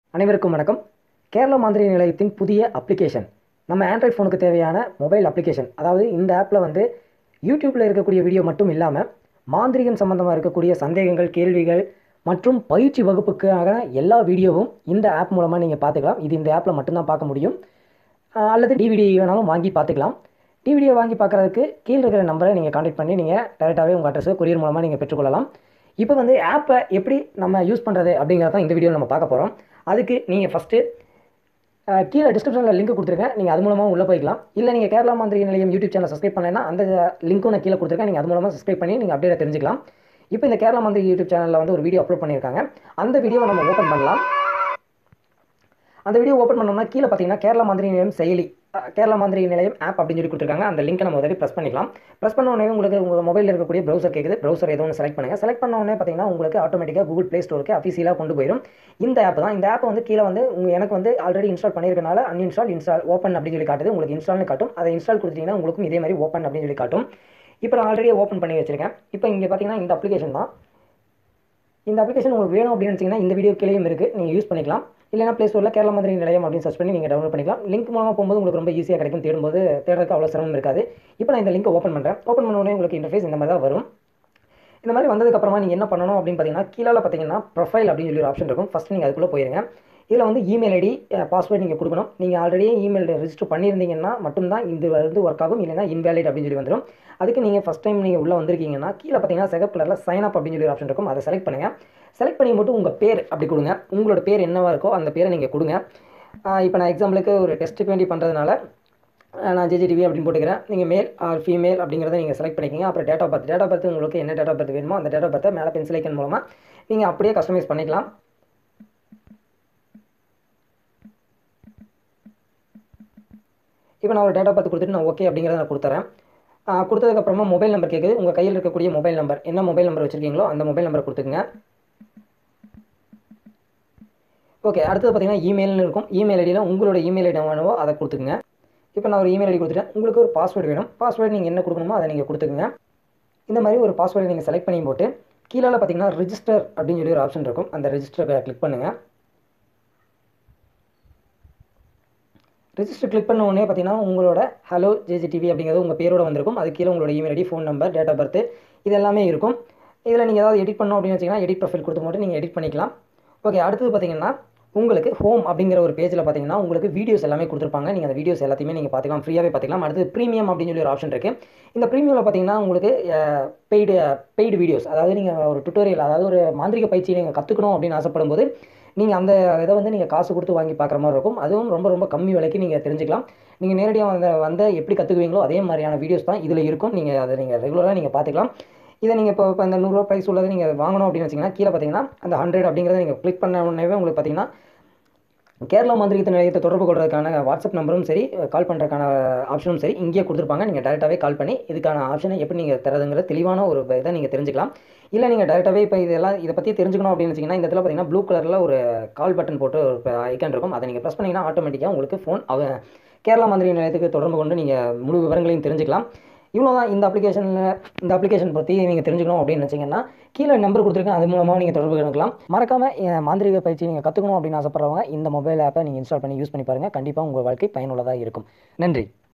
அனைவருக்கும் வணக்கம் கேரள மாந்திரி நிலையத்தின் புதிய அப்ளிகேஷன் நம்ம ஆண்ட்ராய்ட் ஃபோனுக்கு தேவையான மொபைல் அப்ளிகேஷன் அதாவது இந்த ஆப்பில் வந்து யூடியூப்பில் இருக்கக்கூடிய வீடியோ மட்டும் இல்லாமல் மாந்திரிகம் சம்பந்தமாக இருக்கக்கூடிய சந்தேகங்கள் கேள்விகள் மற்றும் பயிற்சி வகுப்புக்காக எல்லா வீடியோவும் இந்த ஆப் மூலமாக நீங்கள் பார்த்துக்கலாம் இது இந்த ஆப்பில் மட்டும்தான் பார்க்க முடியும் ஆஹ் அல்லது டிவிடி வேணாலும் வாங்கி பார்த்துக்கலாம் டிவிடியை வாங்கி பார்க்குறதுக்கு கீழே இருக்கிற நம்பரை நீங்கள் காண்டாக்ட் பண்ணி நீங்கள் டேரெக்டாகவே உங்கள் அட்ரஸை கொரியர் மூலமாக நீங்கள் பெற்றுக்கொள்ளலாம் இப்போ வந்து ஆப்பை எப்படி நம்ம யூஸ் பண்ணுறது அப்படிங்கிறத தான் இந்த வீடியோவில் நம்ம பார்க்க போகிறோம் அதுக்கு நீங்கள் ஃபஸ்ட்டு கீழே டிஸ்கிரிப்ஷனில் லிங்க் கொடுத்துருக்கேன் நீங்கள் அது மூலமாக உள்ளே போய்க்கலாம் இல்லை நீங்கள் கேரளா மாந்திரி நிலையம் யூடியூப் சேனல் சப்ஸ்கிரைப் பண்ணலைன்னா அந்த லிங்க்கும் நான் கீழே கொடுத்துருக்கேன் நீங்கள் அது மூலமாக சப்ஸ்கிரைப் பண்ணி நீங்கள் அப்டேட் தெரிஞ்சுக்கலாம் இப்போ இந்த கேரளா மாந்திரி யூடியூப் சேனலில் வந்து ஒரு வீடியோ அப்லோட் பண்ணியிருக்காங்க அந்த வீடியோவை நம்ம ஓப்பன் பண்ணலாம் அந்த வீடியோ ஓப்பன் பண்ணோம்னா கீழே பார்த்தீங்கன்னா கேரளா மாந்திரி நிலையம் செயலி அஹ், கேரளா மாந்திரி நிலையம் ஆப் அப்படின்னு சொல்லி கொடுத்துருக்காங்க அந்த லிங்க்கை நம்ம உதவி ப்ரெஸ் பண்ணிக்கலாம் ப்ரெஸ் பண்ண உடனே உங்களுக்கு உங்கள் மொபைலில் இருக்கக்கூடிய ப்ரௌசர் கேட்குது ப்ரௌசர் ஏதோ ஒன்று செலக்ட் பண்ணுங்கள் செலக்ட் பண்ண உடனே பார்த்தீங்கன்னா உங்களுக்கு ஆட்டோமேட்டிக்காக கூகுள் ப்ளே ஸ்டோருக்கு அஃபீஷியலாக கொண்டு போயிடும் இந்த ஆப் தான் இந்த ஆப் வந்து கீழே வந்து உங்க எனக்கு வந்து ஆல்ரெடி இன்ஸ்டால் பண்ணியிருக்கனால அன்இன்ஸ்டால் இன்ஸ்டால் ஓப்பன் அப்படின்னு சொல்லி காட்டுது உங்களுக்கு இன்ஸ்டால்னு காட்டும் அதை இன்ஸ்டால் கொடுத்தீங்கன்னா உங்களுக்கும் இதே மாதிரி ஓப்பன் அப்படின்னு சொல்லி காட்டும் இப்போ நான் ஆல்ரெடி ஓப்பன் பண்ணி வச்சிருக்கேன் இப்போ இங்கே பார்த்தீங்கன்னா இந்த அப்ளிகேஷன் தான் இந்த அப்ளிகேஷன் உங்களுக்கு வேணும் அப்படின்னு நினச்சிங்கன்னா இந்த வீடியோ கீழேயும் இருக்குது நீங்கள் யூஸ் பண்ணிக்கலாம் இல்லைனா ப்ளே ஸ்டோரில் கேரளா மாதிரி நிலையம் அப்படின்னு சர்ச் பண்ணி நீங்கள் டவுன்லோட் பண்ணிக்கலாம் லிங்க் மூலமாக போகும்போது உங்களுக்கு ரொம்ப ஈஸியாக கிடைக்கும் தேடும்போது தேடுறதுக்கு அவ்வளோ சிரமம் இருக்காது இப்போ நான் இந்த லிங்க் ஓப்பன் பண்ணுறேன் ஓப்பன் பண்ண உடனே உங்களுக்கு இன்டர்ஃபேஸ் இந்த மாதிரி தான் வரும் இந்த மாதிரி வந்ததுக்கப்புறமா நீங்கள் என்ன பண்ணணும் அப்படின்னு பார்த்தீங்கன்னா கீழே பார்த்தீங்கன்னா ப்ரொஃபைல் அப்படின்னு சொல்லி ஒரு ஆப்ஷன் இருக்கும் ஃபஸ்ட் நீங்கள் அதுக்குள்ளே போயிருங்க இதில் வந்து இமெயில் ஐடி பாஸ்வேர்ட் நீங்கள் கொடுக்கணும் நீங்கள் ஆல்ரெடி இமெயில் ரெஜிஸ்டர் பண்ணியிருந்தீங்கன்னா மட்டும்தான் இது வந்து ஒர்க் ஆகும் இல்லைனா இன்வேலிட் அப்படின்னு சொல்லி வந்துடும் அதுக்கு நீங்கள் ஃபஸ்ட் டைம் நீங்கள் உள்ளே வந்திருக்கீங்கன்னா கீழே பார்த்தீங்கன்னா செகப் கலரில் சைன் அப் அப்படின்னு சொல்லி ஒரு ஆப்ஷன் இருக்கும் அதை செலக்ட் பண்ணுங்கள் செலக்ட் பண்ணி மட்டும் உங்கள் பேர் அப்படி கொடுங்க உங்களோட பேர் என்னவா இருக்கோ அந்த பேரை நீங்கள் கொடுங்க இப்போ நான் எக்ஸாம்பிளுக்கு ஒரு டெஸ்ட்டுக்கு வேண்டி பண்ணுறதுனால அஹ் நான் ஜேஜிடிவி அப்படின்னு போட்டுக்கிறேன் நீங்கள் மேல் ஆர் ஃபீமேல் அப்படிங்கிறத நீங்கள் செலக்ட் பண்ணிக்கங்க அப்புறம் date of birth date of birth உங்களுக்கு என்ன டேட் ஆஃப் பர்த் வேணுமோ அந்த டேட் ஆஃப் பர்த்தை மேலே பென்சில் ஐக்கன் மூலமாக நீங்கள் அப்படியே கஸ்டமைஸ் பண்ணிக்கலாம் இப்போ நான் ஒரு டேட் ஆஃப் பர்த் கொடுத்துட்டு நான் ஓகே அப்படிங்கிறத நான் கொடுத்துறேன் ஆஹ் கொடுத்ததுக்கப்புறமா மொபைல் நம்பர் கேட்குது உங்கள் கையில் இருக்கக்கூடிய மொபைல் நம்பர் என்ன மொபைல் நம்பர் வச்சுருக்கீங்களோ அந்த மொபைல் நம்பர் கொடுத்துக்குங்க ஓகே அடுத்தது பார்த்தீங்கன்னா இமெயில்னு இருக்கும் இமெயில் ஐடியில் உங்களோட இமெயில் ஐடி வேணுமோ அதை கொடுத்துக்குங்க இப்போ நான் ஒரு இமெயில் ஐடி கொடுத்துட்டேன் உங்களுக்கு ஒரு பாஸ்வேர்டு வேணும் பாஸ்வேர்டு நீங்கள் என்ன கொடுக்கணுமோ அதை நீங்கள் கொடுத்துக்குங்க இந்த மாதிரி ஒரு பாஸ்வேர்டை நீங்கள் செலக்ட் பண்ணி போட்டு கீழே பார்த்தீங்கன்னா ரிஜிஸ்டர் அப்படின்னு சொல்லி ஒரு ஆப்ஷன் இருக்கும் அந்த ரிஜிஸ்டரை கிளிக் பண்ணுங்கள் ரிஜிஸ்டர் கிளிக் பண்ண உடனே பார்த்தீங்கன்னா உங்களோட ஹலோ ஜேஜிடிவி அப்படிங்கிறது உங்கள் பேரோட வந்திருக்கும் அது கீழே உங்களோட email ID phone number date of birth இது எல்லாமே இருக்கும் இதில் நீங்கள் ஏதாவது எடிட் பண்ணோம் அப்படின்னு வச்சிங்கன்னா எடிட் ப்ரொஃபைல் கொடுத்து மட்டும் நீங்கள் எடிட் பண்ணிக்கலாம் ஓகே அடுத்தது பார்த்தீங்கன்னா உங்களுக்கு ஹோம் அப்படிங்கிற ஒரு பேஜில் பார்த்தீங்கன்னா உங்களுக்கு வீடியோஸ் எல்லாமே கொடுத்துருப்பாங்க நீங்கள் அந்த வீடியோஸ் எல்லாத்தையுமே நீங்கள் பார்த்துக்கலாம் ஃப்ரீயாகவே பார்த்துக்கலாம் அடுத்து ப்ரீமியம் அப்படின்னு சொல்லி ஒரு ஆப்ஷன் இருக்குது இந்த ப்ரீமியமில் பார்த்தீங்கன்னா உங்களுக்கு பெய்டு பெய்டு வீடியோஸ் அதாவது நீங்கள் ஒரு டுட்டோரியல் அதாவது ஒரு மாந்திரிக பயிற்சி நீங்கள் கற்றுக்கணும் அப்படின்னு ஆசைப்படும் போது நீங்கள் அந்த இதை வந்து நீங்கள் காசு கொடுத்து வாங்கி பார்க்குற மாதிரி இருக்கும் அதுவும் ரொம்ப ரொம்ப கம்மி விலைக்கு நீங்கள் தெரிஞ்சுக்கலாம் நீங்கள் நேரடியாக வந்த வந்த எப்படி கற்றுக்குவீங்களோ அதே மாதிரியான வீடியோஸ் தான் இதில் இருக்கும் நீங்கள் அதை நீங்கள் ரெகுலராக நீங்கள் பார்த்துக்கலாம் இதை நீங்கள் இப்போ இப்போ இந்த நூறுரூவா ப்ரைஸ் உள்ளதை நீங்கள் வாங்கணும் அப்படின்னு வச்சிங்கன்னா கீழே பார்த்தீங்கன்னா அந்த ஹண்ட்ரட் அப்படிங்கிறத நீங்கள் கிளிக் பண்ண உடனே உங்களுக்கு பார்த்தீங்கன்னா கேரளா மாந்திரிகத்து நிலையத்தை தொடர்பு கொள்றதுக்கான வாட்ஸ்அப் நம்பரும் சரி கால் பண்ணுறதுக்கான ஆப்ஷனும் சரி இங்கேயே கொடுத்துருப்பாங்க நீங்கள் டேரெக்டாகவே கால் பண்ணி இதுக்கான ஆப்ஷனை எப்படி நீங்கள் தரதுங்கிற தெளிவான ஒரு இதை நீங்கள் தெரிஞ்சுக்கலாம் இல்லை நீங்கள் டேரெக்டாகவே இப்போ இதெல்லாம் இதை பற்றி தெரிஞ்சுக்கணும் அப்படின்னு வச்சிங்கன்னா இந்த இடத்துல பார்த்தீங்கன்னா ப்ளூ கலரில் ஒரு கால் பட்டன் போட்டு ஒரு ஐக்கான் இருக்கும் அதை நீங்கள் ப்ரெஸ் பண்ணிங்கன்னா ஆட்டோமேட்டிக்காக உங்களுக்கு ஃபோன் அவ கேரளா மாந்திரி நிலையத்துக்கு தொடர்பு கொண்டு நீங்கள் முழு விவரங்களையும் தெரிஞ்சுக்கலாம் இவ்வளோ தான் இந்த அப்ளிகேஷனில் இந்த அப்ளிகேஷன் பற்றி நீங்கள் தெரிஞ்சுக்கணும் அப்படின்னு நினச்சிங்கன்னா கீழே நம்பர் கொடுத்துருக்கேன் அது மூலமாக நீங்கள் தொடர்பு கொள்ளலாம் மறக்காமல் என் மாந்திரிக பயிற்சி நீங்கள் கற்றுக்கணும் அப்படின்னு ஆசைப்படுறவங்க இந்த மொபைல் ஆப்பை நீங்கள் இன்ஸ்டால் பண்ணி யூஸ் பண்ணி பாருங்கள் கண்டிப்பாக உங்கள் வாழ்க்கை பயனுள்ளதாக இருக்கும் நன்றி